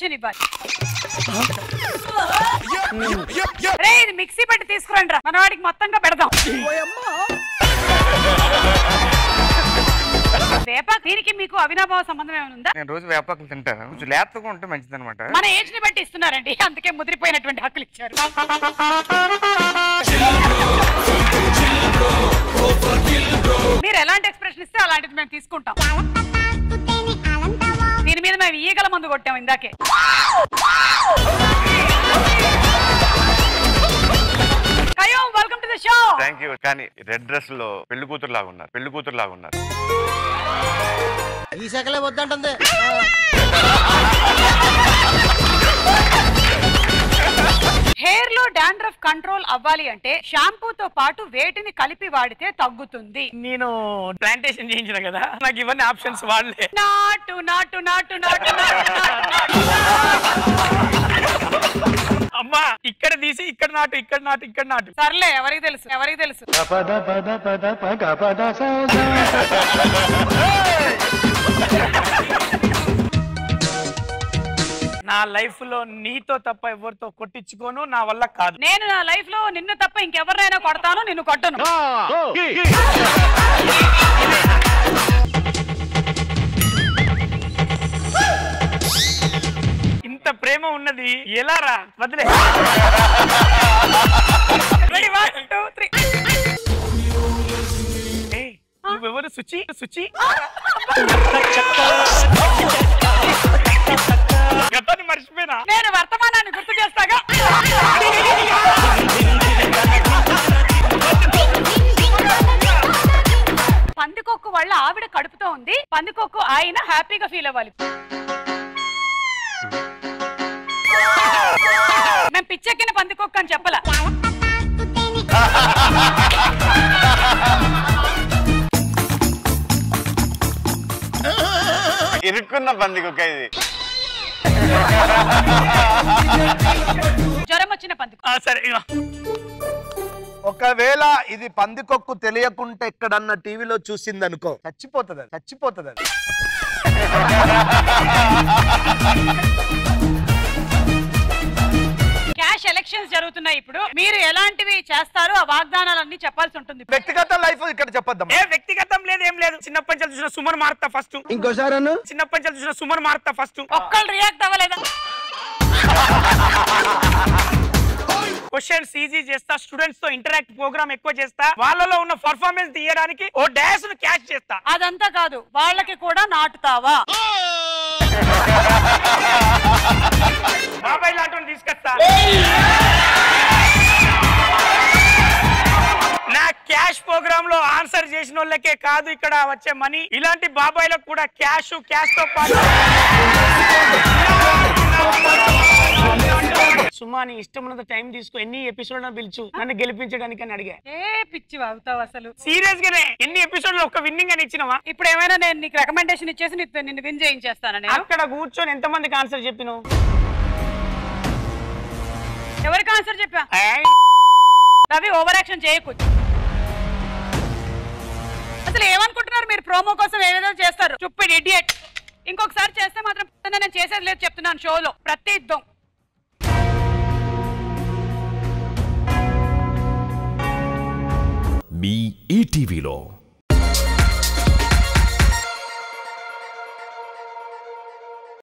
Explanation ఇవ్వాలి రే ఇది mixie పెట్టి తీసుకురండి రా మనవాడికి మొత్తంగా పెడదాం వేప దీనికి మీకు అవినాభావ సంబంధం ఏమైనా ఉందా నేను రోజు వేపాకులు తింటాను కొంచెం లేతగా ఉంటే మంచిది అనమాట మన ఏజ్ ని బట్టి ఇస్తున్నారండి అందుకే ముదిరిపోయినటువంటి హక్కులు ఇచ్చారు మీరు ఎలాంటి ఎక్స్ప్రెషన్ ఇస్తే అలాంటిది మేము తీసుకుంటాం దీని మీద మేము ఈగల మందు కొట్టాం ఇందాకే కయ్యం welcome to the show thank you కానీ రెడ్ డ్రెస్ లో పెళ్లి కూతురు లాగా ఉన్నారు పెళ్లి కూతురు లాగా ఉన్నారు ఈ శాఖలే వద్దంటుంది హెయిర్ లో డాండ్రఫ్ కంట్రోల్ అవ్వాలి అంటే షాంపూతో పాటు వేటిని కలిపి వాడితే తగ్గుతుంది నేను ప్లాంటేషన్ చేయించిన కదా నాకు ఇవన్నీ ఆప్షన్స్ వాడలే నాటు నాటు నాటు నాటు నాటు నాటు నాటు అమ్మా ఇక్కడ తీసి ఇక్కడ నాటు ఇక్కడ నాటు ఇక్కడ నాటు సర్లే ఎవరికి తెలుసు ఎవరికి తెలుసు నా లైఫ్ లో నీతో తప్ప ఎవరితో కొట్టించుకోను నా వల్ల కాదు నేను నా లైఫ్ లో నిన్ను తప్ప ఇంకెవరినైనా కొడతాను నిన్ను కొట్టను ఇంత ప్రేమ ఉన్నది ఎలా రా వదిలే Ready, one, two, three. ఏయ్, నువ్వెవరు శుచి శుచి గతాన్ని మర్చిపోయినా నేను వర్తమానాన్ని గుర్తు చేస్తాగా పందికొక్కు వల్ల ఆవిడ కడుపుతో ఉంది పందికొక్కు ఆయన హ్యాపీగా ఫీల్ అవ్వాలి మేము పిచ్చెక్కిన పందికొక్కు అని చెప్పలా ఇరుక్కున్న పందికి ఒక ఇది జ్వరం వచ్చిన పందికొక్కు ఆ, సరే ఇగో. ఒకవేళ ఇది పందికొక్కు తెలియకుంటే ఎక్కడన్నా టీవీలో చూసింది అనుకో చచ్చిపోతుంది అది చచ్చిపోతుంది అది క్యాష్ ఎలక్షన్స్ జరుగుతున్నాయి ఇప్పుడు మీరు ఎలాంటివి చేస్తారో ఆ వాగ్దానాలన్నీ చెప్పాల్సి ఉంటుంది ఇప్పుడు. వ్యక్తిగత లైఫ్ ఇక్కడ చెప్పొద్దాం ఏ వ్యక్తిగతం లేదు ఏం లేదు చిన్నప్పటి నుంచి చూసిన సుమన్ మారుతా ఫస్ట్ ఇంకోసారి అను చిన్నప్పటి నుంచి చూసిన సుమన్ మారుతా ఫస్ట్ ఒక్కళ్ళు రియాక్ట్ అవ్వలేదా క్వశ్చన్స్ ఈజీ చేస్తా స్టూడెంట్స్ తో ఇంటరాక్ట్ ప్రోగ్రామ్ ఎక్కువ చేస్తా వాళ్ళలో ఉన్న పర్ఫార్మెన్స్ తీయడానికి ఓ డాష్ ను క్యాచ్ చేస్తా అదంతా కాదు వాళ్ళకి కూడా నాటుతావా బాబాయ్ లాంటి తీసుకొస్తా నా క్యాష్ ప్రోగ్రామ్ లో ఆన్సర్ చేసిన వాళ్ళకే కాదు ఇక్కడ వచ్చే మనీ ఇలాంటి బాబాయ్లకు కూడా క్యాష్ క్యాష్ తో పాటు సుమా నీ ఇష్టం ఉన్నంత టైం తీసుకో ఎన్ని ఎపిసోడ్ పిలుచు నన్ను గెలిపించడానికి అని అడిగా ఏ పిచ్చి అవుతావు అసలు సీరియస్ గానే ఎన్ని ఎపిసోడ్లు ఒక విన్నింగ్ అని ఇచ్చినవా ఇప్పుడు ఏమైనా నేను నీకు రికమెండేషన్ ఇచ్చేసి నీకు నిన్ను విన్ చేయించేస్తాను నేను అక్కడ కూర్చొని ఎంత మందికి ఆన్సర్ చెప్పినావు ఎవరికి ఆన్సర్ చెప్పా ఏయ్, రవి ఓవర్ యాక్షన్ చేయకు అసలు ఏమనుకుంటున్నారు మీరు ప్రోమో కోసం ఏదేదో చేస్తారు చుప్పిడి ఇడియట్ ఇంకొకసారి చేస్తే మాత్రం పొద్దున్న నేను చేసేది లేదు చెప్తున్నాను షోలో ప్రతి యుద్ధం మీ ఈటీవీలో